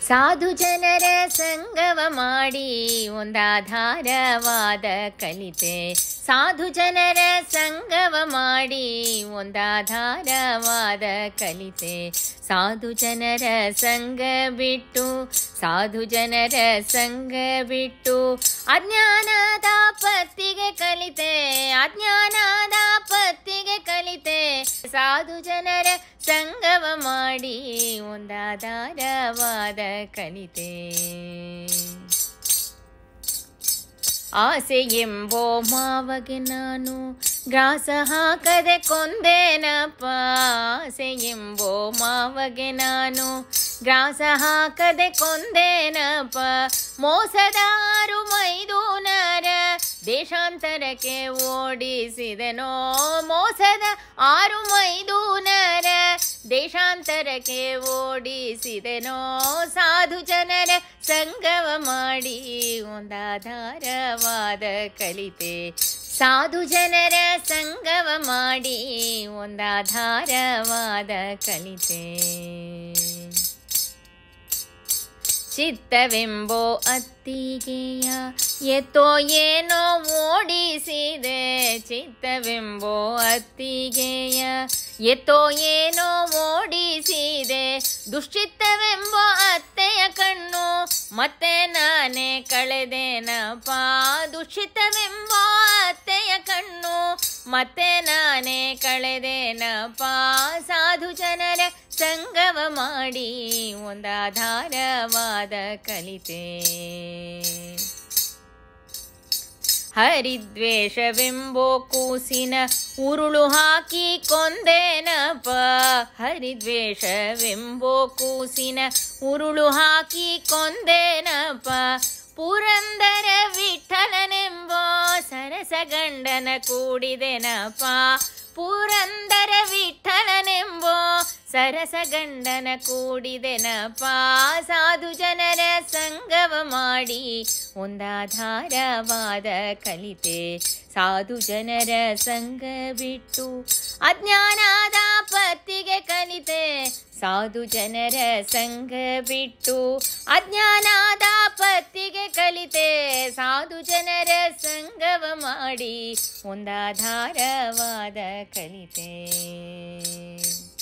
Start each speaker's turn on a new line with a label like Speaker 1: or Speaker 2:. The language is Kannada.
Speaker 1: ಸಾಧು ಜನರ ಸಂಗವ ಮಾಡಿ ಒಂದಾಧಾರವಾದ ಕಲಿತೆ ಸಾಧು ಜನರ ಸಂಗವ ಮಾಡಿ ಒಂದಾಧಾರವಾದ ಕಲಿತೆ ಸಾಧು ಜನರ ಸಂಗ ಬಿಟ್ಟು ಸಾಧು ಜನರ ಸಂಗ ಬಿಟ್ಟು ಅಜ್ಞಾನದ ಪತ್ತಿಗೆ ಕಲಿತೆ ಅಜ್ಞಾನದ ಪತ್ತಿಗೆ ಕಲಿತೆ ಸಾಧು ಜನರ ಸಂಗವ ಮಾಡಿ ಒಂದಾಧಾರವಾದ ಕಲಿತೆ ಆಸೆ ಎಂಬೋ ಮಾವಗೆ ನಾನು ಗ್ರಾಸ ಹಾಕದೆ ಕೊಂದೇನಪ್ಪ ಆಸೆ ಎಂಬೋ ಮಾವಗೆ ನಾನು ಗ್ರಾಸ ಹಾಕದೆ ಕೊಂದೇನಪ್ಪ ಮೋಸದಾರು ಮೈದೂನರ ದೇಶಾಂತರಕ್ಕೆ ಓಡಿಸಿದನೋ ಮೋಸದ ಆರು ಮೈದೂನರ ದೇಶಾಂತರಕ್ಕೆ ಓಡಿಸಿದೆನೋ ಸಾಧು ಜನರ ಸಂಗವ ಮಾಡಿ ಒಂದಾಧಾರವಾದ ಕಲಿತೆ ಸಾಧು ಜನರ ಸಂಗವ ಮಾಡಿ ಒಂದಾಧಾರವಾದ ಕಲಿತೆ ಚಿತ್ತವೆಂಬೋ ಅತ್ತಿಗೆಯ ಎತ್ತೋ ಏನೋ ಓಡಿಸಿದೆ ಚಿತ್ತವೆಂಬೋ ಅತ್ತಿಗೆಯ ಎತ್ತೋ ಏನೋ ಓಡಿಸಿದೆ ದುಶ್ಚಿತ್ತವೆಂಬೋ ಅತ್ತೆಯ ಕಣ್ಣು ಮತ್ತೆ ನಾನೇ ಕಳೆದೇನಪ್ಪ ದುಶ್ಚಿತ್ತವೆಂಬೋ ಅತ್ತೆಯ ಕಣ್ಣು ಮತ್ತೆ ನಾನೇ ಕಳೆದೇನಪ್ಪ ಸಾಧು ಜನರ ಸಂಗವ ಮಾಡಿ ಒಂದಾಧಾರವಾದ ಕಲಿತೆ ಹರಿದ್ವೇಷವೆಂಬೋ ಕೂಸಿನ ಉರುಳು ಹಾಕಿ ಕೊಂದೇನಪ್ಪ ಹರಿದ್ವೇಷವೆಂಬೋ ಕೂಸಿನ ಉರುಳು ಹಾಕಿ ಕೊಂದೇನಪ್ಪ ಪುರಂದರ ವಿಠಲನೆಂಬೋ ಸರಸಗಂಡನ ಕೂಡಿದೆನಪ್ಪ ಪುರಂದರ ವಿಠಲನೆಂಬೋ ಸರಸಗಂಡನ ಕೂಡಿದೆನಪ್ಪ ಸಾಧು ಜನರ ಸಂಗವ ಮಾಡಿ ಒಂದಾಧಾರವಾದ ಕಲಿತೆ ಸಾಧು ಜನರ ಸಂಗ ಬಿಟ್ಟು ಅಜ್ಞಾನದ ಪತ್ತಿಗೆ ಕಲಿತೆ ಸಾಧು ಜನರ ಸಂಗ ಬಿಟ್ಟು ಅಜ್ಞಾನದ ಪತ್ತಿಗೆ ಕಲಿತೆ ಸಾಧು ಜನರ ಸಂಗವ ಮಾಡಿ ಒಂದಾಧಾರವಾದ ಕಲಿತೆ